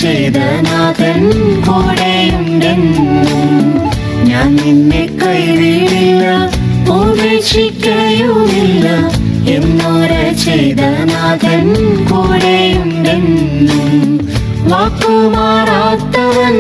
ചെയ്ത നാഥൻ കൂടെയുണ്ടെന്നും ഞാൻ നിന്നെ കൈവിടില്ല ഉപേക്ഷിക്കയുമില്ല എന്നോര ചെയ്ത നാഥൻ കൂടെയുണ്ടെന്നും വാക്കുമാറാത്തവൻ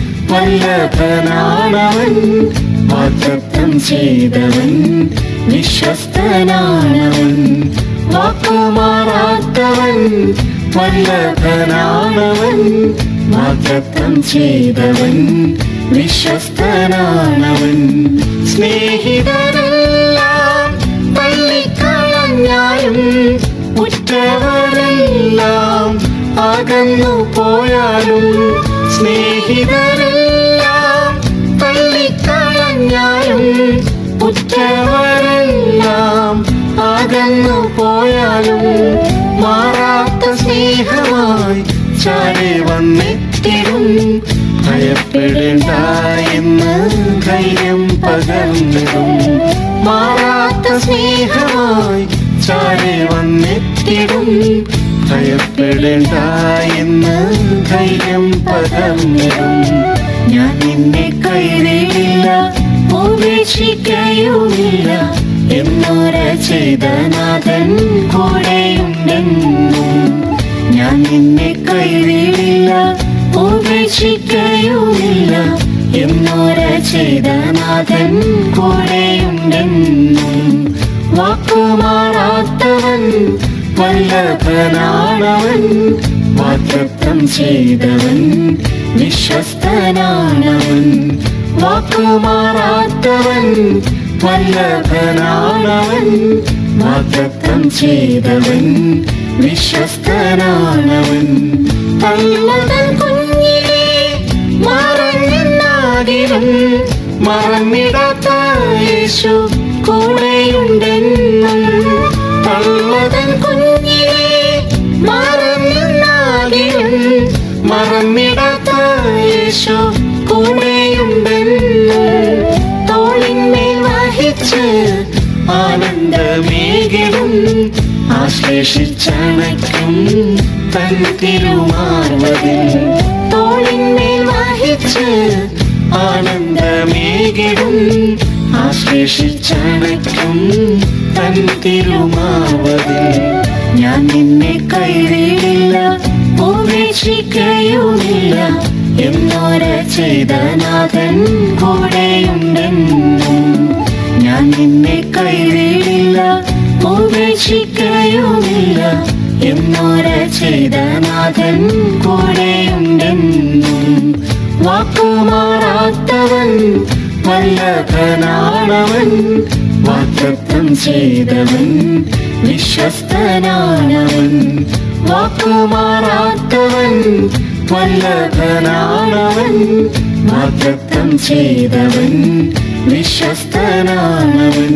വല്ലഭനാണവൻ വാഗ്ദത്തം ചെയ്തവൻ വിശ്വസ്തനാണവൻ വാക്കുമാറാത്തവൻ വല്ലഭനാണവൻ വാഗ്ദത്തം ചെയ്തവൻ വിശ്വസ്തനാണവൻ സ്നേഹിതരെല്ലാം തള്ളിക്കളഞ്ഞാലും ഉറ്റവരെല്ലാം അകന്നു പോയാലും സ്നേഹിതരെല്ലാം തള്ളിക്കളഞ്ഞാലും ഉറ്റവരെല്ലാം അകന്നു പോയാലും മാറാത്ത സ്നേഹമായി ചാരി വന്നെത്തിടും ഭയപ്പെടേണ്ട എന്ന് ധൈര്യം പകർന്നിടും മാറാത്ത സ്നേഹമായി ചാരി വന്നെത്തിടും ഭയപ്പെടേണ്ട എന്ന് ധൈര്യം പകർന്നിടും ഞാൻ നിന്നെ കൈവിടില്ല ഉപേക്ഷിക്കയുമില്ല എന്നോര ചെയ്ത നാഥൻ കൂടെയുണ്ടെന്നും ഞാൻ നിന്നെ കൈവിടില്ല ഉപേക്ഷിക്കയുമില്ല എന്നോര ചെയ്ത നാഥൻ കൂടെയുണ്ടെന്നും വാക്കുമാറാത്തവൻ വല്ലഭനാണവൻ വാഗ്ദത്തം ചെയ്തവൻ വിശ്വസ്തനാണവൻ വാക്കുമാറാത്തവൻ വല്ലഭനാണവൻ വാഗ്ദത്തം ചെയ്തവൻ വിശ്വസ്തനാണവൻ തള്ളതൻ കുഞ്ഞിനെ മറഞ്ഞെന്നാകിലും മറന്നിടാത്ത യേശു കൂടെയുണ്ടെന്നും തള്ളതൻ കുഞ്ഞിനെ മറഞ്ഞെന്നാകിലും മറന്നിടാത്ത യേശു കൂടെയുണ്ടെന്നും തോളിന്മേൽ വഹിച്ച് ആനന്ദമേകിടും ആശ്ലേഷിച്ചണയ്ക്കും തൻ തിരുമാർവതിൽ തോളിന്മേൽ വഹിച്ച് ആനന്ദമേകിടും ആശ്ലേഷിച്ചണയ്ക്കും തൻ തിരുമാർവതിൽ ഞാൻ നിന്നെ കൈവിടില്ല ഉപേക്ഷിക്കയുമില്ല എന്നോര ചെയ്ത നാഥൻ കൂടെയുണ്ടെന്നും ഞാൻ നിന്നെ കൈവിടില്ല ഉപേക്ഷിക്കയുമില്ല എന്നോര ചെയ്ത നാഥൻ കൂടെയുണ്ടെന്നും വാക്കുമാറാത്തവൻ വല്ലഭനാണവൻ വാഗ്ദത്തം ചെയ്തവൻ വിശ്വസ്തനാണവൻ വാക്കുമാറാത്തവൻ വല്ലഭനാണവൻ വാഗ്ദത്തം ചെയ്തവൻ വിശ്വസ്തനാണവൻ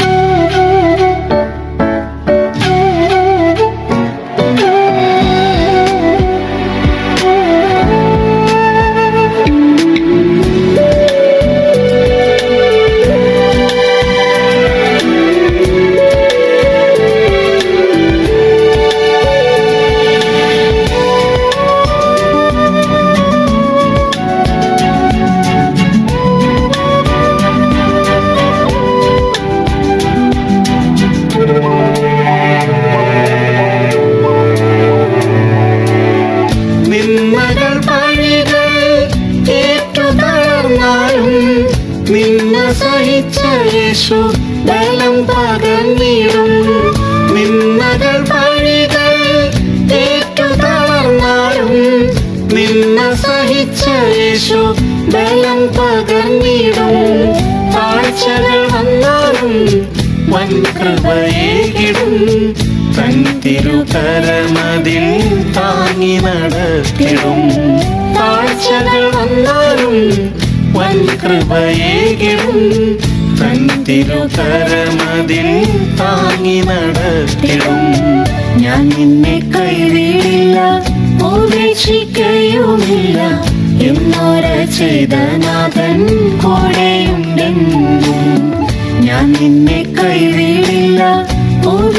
നിന്മകൾ പഴികൾ ഏറ്റു തളർന്നാലും നിന്ന സഹിച്ച യേശു ബലം പകർന്നിടും നിന്നകൾ പഴികൾ ഏറ്റു തളർന്നാലും നിന്ന സഹിച്ച യേശു ബലം പകർന്നിടും താഴ്ചകൾ വന്നാലും വൻ കൃപയേകിടും തൻ തിരുകരമതിൽ താങ്ങി നടത്തിടും താഴ്ചകൾ വന്നാലും വൻ കൃപയേകിടും തൻ തിരുകരമതിൽ താങ്ങി നടത്തിടും ഞാൻ നിന്നെ കൈവിടില്ല ഉപേക്ഷിക്കയുമില്ല എന്നോര ചെയ്ത നാഥൻ കൂടെയുണ്ടെന്നും ഞാൻ നിന്നെ കൈവിടില്ല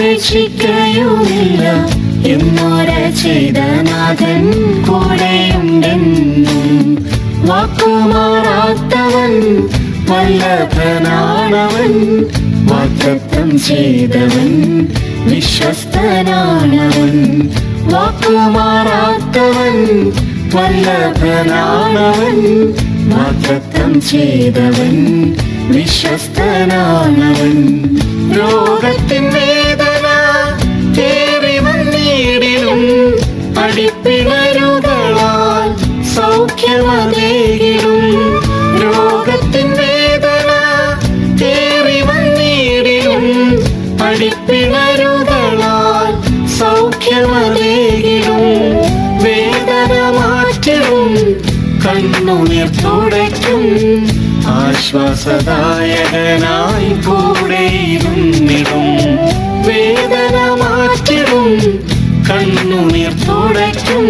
ഉപേക്ഷിക്കയുമില്ല എന്നോര ചെയ്ത നാഥൻ കൂടെയുണ്ടെന്നും കൂടെയുണ്ടെന്നും വാക്കുമാറാത്തവൻ വല്ലഭനാണവൻ വാക്തത്വം ചെയ്തവൻ വിശ്വസ്തനാണവൻ വാക്കുമാറാത്തവൻ വല്ലഭനാണവൻ വാക്തത്വം ചെയ്തവൻ വിശ്വസ്തനാണവൻ രോഗത്തിൻ വേദന കേറി വന്നിടിലും അടിപ്പിണരുകളാൽ സൗഖ്യമതേകിടും രോഗത്തിൻ വേദന കേറി വന്നിടിലും അടിപ്പിണരുകളാൽ സൗഖ്യമതേകിടും വേദന മാറ്റിടും കണ്ണുനീർ തുടയ്ക്കും ആശ്വാസദായകനായി കൂടെയിരുന്നിടും വേദന മാറ്റിടും കണ്ണുനീർ തുടയ്ക്കും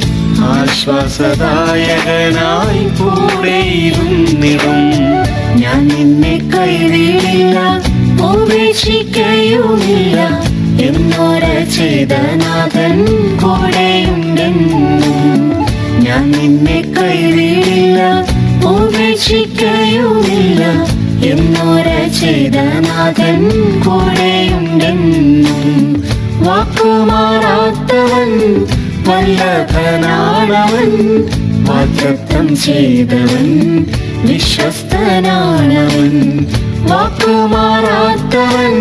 ആശ്വാസദായകനായി കൂടെയിരുന്നിടും ഞാൻ നിന്നെ കൈവിടില്ല ഉപേക്ഷിക്കയുമില്ല എന്നോര ചെയ്തനാഥൻ കൂടെയുണ്ടെന്നും ഞാൻ നിന്നെ കൈവിടില്ല ഉപേക്ഷിക്കയുമില്ല എന്നോര ചെയ്തനാഥൻ കൂടെയുണ്ടെന്നും വാക്കുമാറാത്തവൻ വല്ലഭനാണവൻ വാക്തത്വം ചെയ്തവൻ വിശ്വസ്തനാണവൻ വാക്കുമാറാത്തവൻ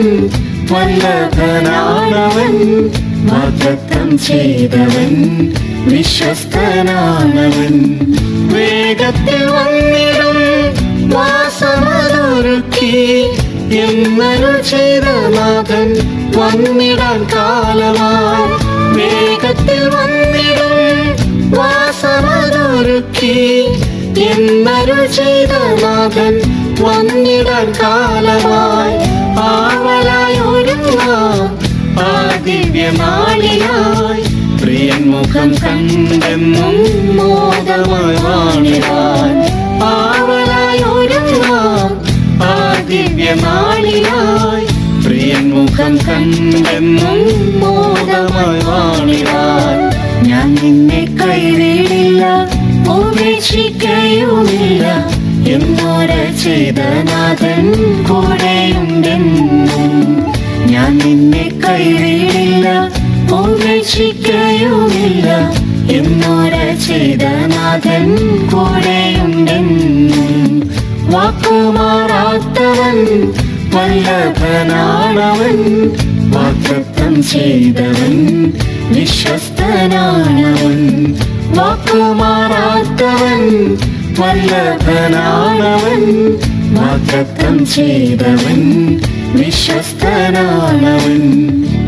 വല്ലഭനാണവൻ വാക്തത്വം ചെയ്തവൻ വിശ്വസ്തനാണവൻ വേഗത്തിൽ വന്നിടും വാസമതൊരുക്കി എന്നരുൾ ചെയ്ത നാഥൻ വന്നിടാൻ കാലമായി വേഗത്തിൽ വന്നിടും വാസമതൊരുക്കി എന്നരുൾ ചെയ്ത നാഥൻ വന്നിടാൻ കാലമായി ആവലായി ഒരുങ്ങാം ആ ദിവ്യനാളിനായി പ്രിയൻ മുഖം കണ്ടെന്നും മോദമായി വാണിടാൻ ആവലായി ഒരുങ്ങാം ആ ദിവ്യനാളിനായി പ്രിയൻ മുഖം കണ്ടെന്നും മോദമായി വാണിടാൻ ഞാൻ നിന്നെ കൈവിടില്ല ഉപേക്ഷിക്കയുമില്ല എന്നോര ചെയ്തനാഥൻ കൂടെയുണ്ടെന്നും ഞാൻ നിന്നെ കൈവിടില്ല ഉപേക്ഷിക്കയുമില്ല എന്നോര ചെയ്തനാഥൻ കൂടെയുണ്ടെന്നും വാക്കുമാറാത്തവൻ വല്ലഭനാണവൻ വാക്തത്വം ചെയ്തവൻ വിശ്വസ്തനാണവൻ വാക്കുമാറാത്തവൻ വല്ലഭനാണവൻ വാക്തത്വം ചെയ്തവൻ വിശ്വസ്തനാണവൻ